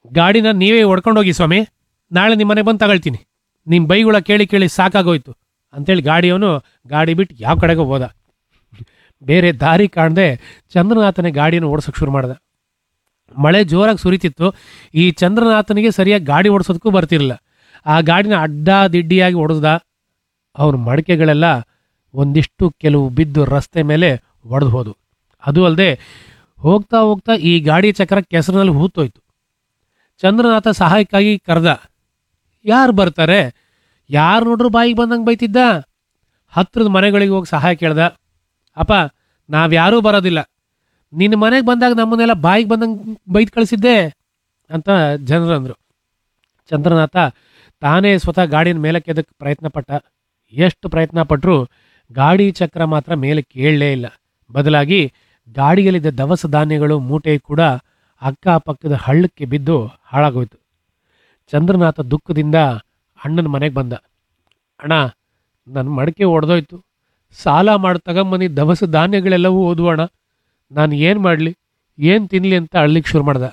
ಗಾಡಿನ ನೀವೇ ಹೊಡ್ಕೊಂಡೋಗಿ ಸ್ವಾಮಿ ನಾಳೆ ನಿಮ್ಮ ಮನೆಗೆ ಬಂದು ತಗೊಳ್ತೀನಿ ನಿಮ್ಮ ಬೈಗಳ ಕೇಳಿ ಕೇಳಿ ಸಾಕಾಗೋಯ್ತು ಅಂತೇಳಿ ಗಾಡಿಯವನು ಗಾಡಿ ಬಿಟ್ಟು ಯಾವ ಕಡೆಗೂ ಹೋದ ಬೇರೆ ದಾರಿ ಕಾಣದೆ ಚಂದ್ರನಾಥನೇ ಗಾಡಿಯನ್ನು ಓಡಿಸೋಕೆ ಶುರು ಮಾಡ್ದ ಮಳೆ ಜೋರಾಗಿ ಸುರಿತಿತ್ತು ಈ ಚಂದ್ರನಾಥನಿಗೆ ಸರಿಯಾಗಿ ಗಾಡಿ ಓಡಿಸೋದಕ್ಕೂ ಬರ್ತಿರಲಿಲ್ಲ ಆ ಗಾಡಿನ ಅಡ್ಡ ದಿಡ್ಡಿಯಾಗಿ ಹೊಡೆದ ಅವ್ರ ಮಡಿಕೆಗಳೆಲ್ಲ ಒಂದಿಷ್ಟು ಕೆಲವು ಬಿದ್ದು ರಸ್ತೆ ಮೇಲೆ ಒಡೆದು ಹೋದು ಅದು ಅಲ್ಲದೆ ಹೋಗ್ತಾ ಹೋಗ್ತಾ ಈ ಗಾಡಿ ಚಕ್ರ ಕೆಸರಿನಲ್ಲಿ ಹೂತೋಯ್ತು ಚಂದ್ರನಾಥ ಸಹಾಯಕ್ಕಾಗಿ ಕರೆದ ಯಾರು ಬರ್ತಾರೆ ಯಾರು ನೋಡ್ರು ಬಾಯಿಗೆ ಬಂದಂಗೆ ಬೈತಿದ್ದ ಹತ್ರದ ಮನೆಗಳಿಗೆ ಹೋಗಿ ಸಹಾಯ ಕೇಳ್ದ ಅಪ್ಪ ನಾವ್ಯಾರೂ ಬರೋದಿಲ್ಲ ನಿನ್ನ ಮನೆಗೆ ಬಂದಾಗ ನಮ್ಮನ್ನೆಲ್ಲ ಬಾಯಿಗೆ ಬಂದಂಗೆ ಬೈದು ಕಳಿಸಿದ್ದೆ ಅಂತ ಜನರು ಅಂದರು ಚಂದ್ರನಾಥ ತಾನೇ ಸ್ವತಃ ಗಾಡಿನ ಮೇಲಕ್ಕೆ ಎದಕ್ಕೆ ಪ್ರಯತ್ನ ಪಟ್ಟ ಎಷ್ಟು ಪ್ರಯತ್ನ ಪಟ್ಟರೂ ಗಾಡಿ ಚಕ್ರ ಮಾತ್ರ ಮೇಲೆ ಕೇಳಲೇ ಇಲ್ಲ ಬದಲಾಗಿ ಗಾಡಿಯಲ್ಲಿದ್ದ ದವಸ ಧಾನ್ಯಗಳು ಮೂಟೆ ಕೂಡ ಅಕ್ಕಪಕ್ಕದ ಹಳ್ಳಕ್ಕೆ ಬಿದ್ದು ಹಾಳಾಗೋಯ್ತು ಚಂದ್ರನಾಥ ದುಃಖದಿಂದ ಅಣ್ಣನ ಮನೆಗೆ ಬಂದ ಅಣ್ಣ ನನ್ನ ಮಡಿಕೆ ಒಡೆದೋಯ್ತು ಸಾಲ ಮಾಡಿ ತಗೊಂಬಂದಿದ್ದ ದವಸ ಧಾನ್ಯಗಳೆಲ್ಲವೂ ಓದುವ ಅಣ್ಣ ನಾನು ಏನು ಮಾಡಲಿ ಏನು ತಿನ್ನಲಿ ಅಂತ ಅಳ್ಲಿಕ್ಕೆ ಶುರು ಮಾಡ್ದ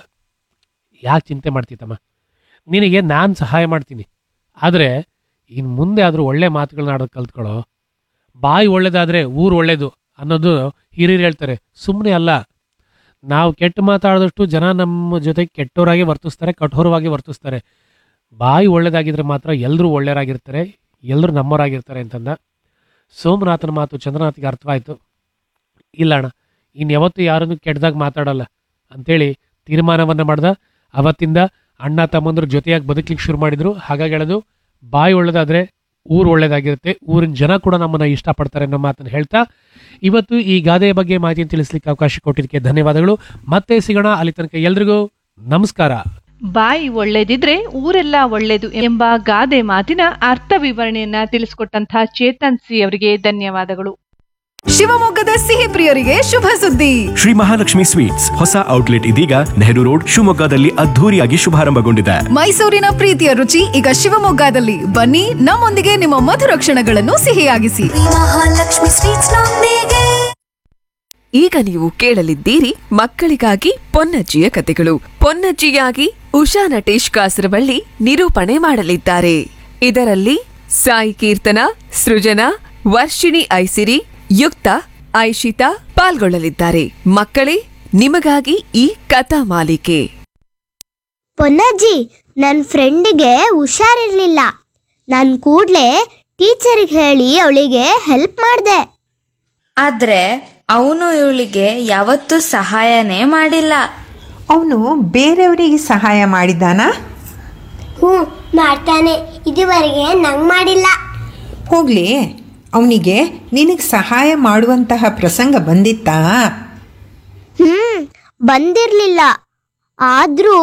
ಯಾಕೆ ಚಿಂತೆ ಮಾಡ್ತಿತ್ತಮ್ಮ ನಿನಗೆ ನಾನು ಸಹಾಯ ಮಾಡ್ತೀನಿ ಆದರೆ ಇನ್ನು ಮುಂದೆ ಆದರೂ ಒಳ್ಳೆ ಮಾತುಗಳನ್ನ ಆಡೋದು ಕಲ್ತ್ಕೊಳ್ಳೋ ಬಾಯಿ ಒಳ್ಳೇದಾದರೆ ಊರು ಒಳ್ಳೇದು ಅನ್ನೋದು ಹಿರಿಯರು ಹೇಳ್ತಾರೆ ಸುಮ್ಮನೆ ಅಲ್ಲ ನಾವು ಕೆಟ್ಟ ಮಾತಾಡಿದಷ್ಟು ಜನ ನಮ್ಮ ಜೊತೆ ಕೆಟ್ಟವರಾಗಿ ವರ್ತಿಸ್ತಾರೆ ಕಠೋರವಾಗಿ ವರ್ತಿಸ್ತಾರೆ ಬಾಯಿ ಒಳ್ಳೇದಾಗಿದ್ರೆ ಮಾತ್ರ ಎಲ್ಲರೂ ಒಳ್ಳೆಯರಾಗಿರ್ತಾರೆ ಎಲ್ಲರೂ ನಮ್ಮವರಾಗಿರ್ತಾರೆ ಅಂತಂದ ಸೋಮನಾಥನ ಮಾತು ಚಂದ್ರನಾಥಿಗೆ ಅರ್ಥವಾಯಿತು ಇಲ್ಲ ಅಣ್ಣ ಇನ್ನು ಯಾವತ್ತೂ ಯಾರನ್ನು ಕೆಟ್ಟದಾಗ ಮಾತಾಡಲ್ಲ ಅಂತೇಳಿ ತೀರ್ಮಾನವನ್ನು ಮಾಡ್ದ ಅವತ್ತಿಂದ ಅಣ್ಣ ತಮ್ಮಂದ್ರ ಜೊತೆಯಾಗಿ ಬದುಕಲಿಕ್ಕೆ ಶುರು ಮಾಡಿದ್ರು ಹಾಗಾಗಿ ಹೇಳೋದು ಬಾಯಿ ಒಳ್ಳೇದಾದ್ರೆ ಊರು ಒಳ್ಳೇದಾಗಿರುತ್ತೆ ಊರಿನ ಜನ ಕೂಡ ನಮ್ಮನ್ನ ಇಷ್ಟಪಡ್ತಾರೆ ಅನ್ನೋ ಮಾತನ್ನು ಹೇಳ್ತಾ ಇವತ್ತು ಈ ಗಾದೆಯ ಬಗ್ಗೆ ಮಾಹಿತಿಯನ್ನು ತಿಳಿಸ್ಲಿಕ್ಕೆ ಅವಕಾಶ ಕೊಟ್ಟಿದ್ದಕ್ಕೆ ಧನ್ಯವಾದಗಳು ಮತ್ತೆ ಸಿಗೋಣ ಅಲ್ಲಿ ತನಕ ಎಲ್ರಿಗೂ ನಮಸ್ಕಾರ ಬಾಯಿ ಒಳ್ಳೇದಿದ್ರೆ ಊರೆಲ್ಲ ಒಳ್ಳೇದು ಎಂಬ ಗಾದೆ ಮಾತಿನ ಅರ್ಥ ವಿವರಣೆಯನ್ನ ತಿಳಿಸಿಕೊಟ್ಟಂತಹ ಚೇತನ್ ಸಿ ಅವರಿಗೆ ಧನ್ಯವಾದಗಳು ಶಿವಮೊಗ್ಗದ ಸಿಹಿ ಪ್ರಿಯರಿಗೆ ಶುಭ ಸುದ್ದಿ ಶ್ರೀ ಮಹಾಲಕ್ಷ್ಮಿ ಸ್ವೀಟ್ಸ್ ಹೊಸ ಔಟ್ಲೆಟ್ ಇದೀಗ ನೆಹರು ರೋಡ್ ಶಿವಮೊಗ್ಗದಲ್ಲಿ ಅದ್ಧೂರಿಯಾಗಿ ಶುಭಾರಂಭಗೊಂಡಿದೆ ಮೈಸೂರಿನ ಪ್ರೀತಿಯ ರುಚಿ ಈಗ ಶಿವಮೊಗ್ಗದಲ್ಲಿ ಬನ್ನಿ ನಮ್ಮೊಂದಿಗೆ ನಿಮ್ಮ ಮಧುರ ಕ್ಷಣಗಳನ್ನು ಸಿಹಿಯಾಗಿಸಿ ಮಹಾಲಕ್ಷ್ಮಿ ಸ್ವೀಟ್ಸ್ ನೊಂದಿಗೆ ಈಗ ನೀವು ಕೇಳಲಿದ್ದೀರಿ ಮಕ್ಕಳಿಗಾಗಿ ಪೊನ್ನಜ್ಜಿಯ ಕತೆಗಳು ಪೊನ್ನಜ್ಜಿಯಾಗಿ ಉಷಾ ನಟೇಶ್ ಕಾಸರವಳ್ಳಿ ನಿರೂಪಣೆ ಮಾಡಲಿದ್ದಾರೆ ಇದರಲ್ಲಿ ಸಾಯಿ ಕೀರ್ತನ ಸೃಜನಾ ವರ್ಷಿಣಿ ಐಸಿರಿ ಯುಕ್ತ ಐಶಿತಾ ಪಾಲ್ಗೊಳ್ಳಲಿದ್ದಾರೆ ಮಕ್ಕಳೇ ನಿಮಗಾಗಿ ಈ ಕಥಾ ಮಾಲಿಕೆ ಪೊನ್ನಜ್ಜಿ ನನ್ನ ಫ್ರೆಂಡಿಗೆ ಹುಷಾರಿರ್ಲಿಲ್ಲ ನಾನು ಕೂಡ್ಲೇ ಟೀಚರಿಗೆ ಹೇಳಿ ಅವಳಿಗೆ ಹೆಲ್ಪ್ ಮಾಡಿದೆ ಆದ್ರೆ ಅವನು ಇವಳಿಗೆ ಯಾವತ್ತೂ ಸಹಾಯನೇ ಮಾಡಿಲ್ಲ ಅವನು ಬೇರೆಯವರಿಗೆ ಸಹಾಯ ಮಾಡಿದ್ದಾನಾ ಹ್ಞೂ ಮಾಡ್ತಾನೆ ಇದುವರೆಗೆ ನಂಗೆ ಮಾಡಿಲ್ಲ ಹೋಗ್ಲಿ ಅವನಿಗೆ ನಿನಗೆ ಸಹಾಯ ಮಾಡುವಂತಹ ಪ್ರಸಂಗ ಬಂದಿತ್ತಾ ಹ್ಞೂ ಬಂದಿರಲಿಲ್ಲ ಆದರೂ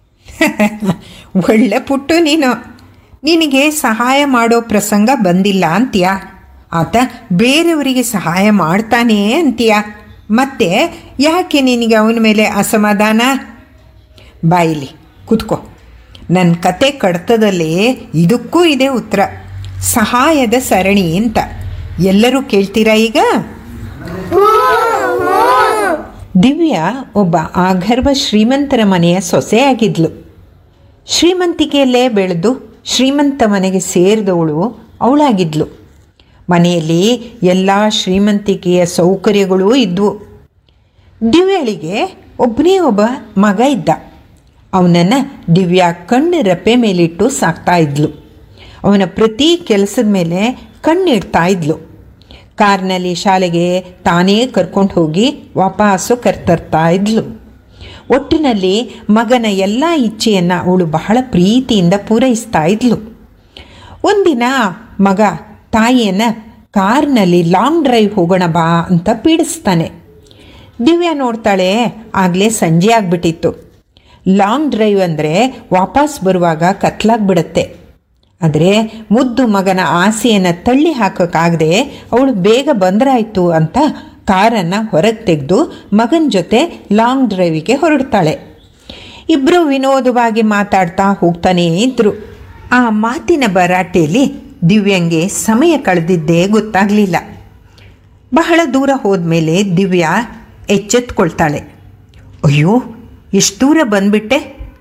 ಒಳ್ಳೆ ಪುಟ್ಟು ನೀನು ನಿನಗೆ ಸಹಾಯ ಮಾಡೋ ಪ್ರಸಂಗ ಬಂದಿಲ್ಲ ಅಂತೀಯ ಆತ ಬೇರೆಯವರಿಗೆ ಸಹಾಯ ಮಾಡ್ತಾನೆ ಅಂತೀಯ ಮತ್ತೆ ಯಾಕೆ ನಿನಗೆ ಅವನ ಮೇಲೆ ಅಸಮಾಧಾನ ಬಾಯಿಲಿ ಕೂತ್ಕೋ ನನ್ನ ಕತೆ ಕಡ್ತದಲ್ಲಿ ಇದಕ್ಕೂ ಇದೆ ಉತ್ತರ ಸಹಾಯದ ಸರಣಿ ಅಂತ ಎಲ್ಲರೂ ಕೇಳ್ತೀರಾ ಈಗ ದಿವ್ಯಾ ಒಬ್ಬ ಆಗರ್ಭ ಶ್ರೀಮಂತರ ಮನೆಯ ಸೊಸೆಯಾಗಿದ್ಲು ಶ್ರೀಮಂತಿಕೆಯಲ್ಲೇ ಬೆಳೆದು ಶ್ರೀಮಂತ ಮನೆಗೆ ಸೇರಿದವಳು ಅವಳಾಗಿದ್ಲು ಮನೆಯಲ್ಲಿ ಎಲ್ಲ ಶ್ರೀಮಂತಿಕೆಯ ಸೌಕರ್ಯಗಳೂ ಇದ್ವು ದಿವ್ಯಾಳಿಗೆ ಒಬ್ಬನೇ ಒಬ್ಬ ಮಗ ಇದ್ದ ಅವನನ್ನು ದಿವ್ಯಾ ಕಣ್ಣು ರೆಪ್ಪೆ ಮೇಲಿಟ್ಟು ಸಾಕ್ತಾ ಇದ್ಲು ಅವನ ಪ್ರತಿ ಕೆಲಸದ ಮೇಲೆ ಕಣ್ಣಿಡ್ತಾ ಇದ್ಲು ಕಾರ್ನಲ್ಲಿ ಶಾಲೆಗೆ ತಾನೇ ಕರ್ಕೊಂಡು ಹೋಗಿ ವಾಪಸ್ಸು ಕರ್ತರ್ತಾ ಇದ್ಲು ಒಟ್ಟಿನಲ್ಲಿ ಮಗನ ಎಲ್ಲ ಇಚ್ಛೆಯನ್ನು ಅವಳು ಬಹಳ ಪ್ರೀತಿಯಿಂದ ಪೂರೈಸ್ತಾ ಇದ್ಲು ಒಂದಿನ ಮಗ ತಾಯಿಯನ್ನು ಕಾರ್ನಲ್ಲಿ ಲಾಂಗ್ ಡ್ರೈವ್ ಹೋಗೋಣ ಬಾ ಅಂತ ಪೀಡಿಸ್ತಾನೆ ದಿವ್ಯಾ ನೋಡ್ತಾಳೆ ಆಗಲೇ ಸಂಜೆ ಆಗಿಬಿಟ್ಟಿತ್ತು ಲಾಂಗ್ ಡ್ರೈವ್ ಅಂದರೆ ವಾಪಸ್ ಬರುವಾಗ ಕತ್ಲಾಗ್ಬಿಡತ್ತೆ ಆದರೆ ಮುದ್ದು ಮಗನ ಆಸೆಯನ್ನು ತಳ್ಳಿ ಹಾಕೋಕ್ಕಾಗದೆ ಅವಳು ಬೇಗ ಬಂದರಾಯ್ತು ಅಂತ ಕಾರನ್ನು ಹೊರಗೆ ತೆಗೆದು ಮಗನ ಜೊತೆ ಲಾಂಗ್ ಡ್ರೈವಿಗೆ ಹೊರಡ್ತಾಳೆ ಇಬ್ಬರು ವಿನೋದವಾಗಿ ಮಾತಾಡ್ತಾ ಹೋಗ್ತಾನೇ ಇದ್ರು ಆ ಮಾತಿನ ಭರಾಟೆಯಲ್ಲಿ ದಿವ್ಯಂಗೆ ಸಮಯ ಕಳೆದಿದ್ದೇ ಗೊತ್ತಾಗಲಿಲ್ಲ ಬಹಳ ದೂರ ಹೋದ್ಮೇಲೆ ದಿವ್ಯಾ ಎಚ್ಚೆತ್ಕೊಳ್ತಾಳೆ ಅಯ್ಯೋ ಎಷ್ಟು ದೂರ ಬಂದ್ಬಿಟ್ಟೆ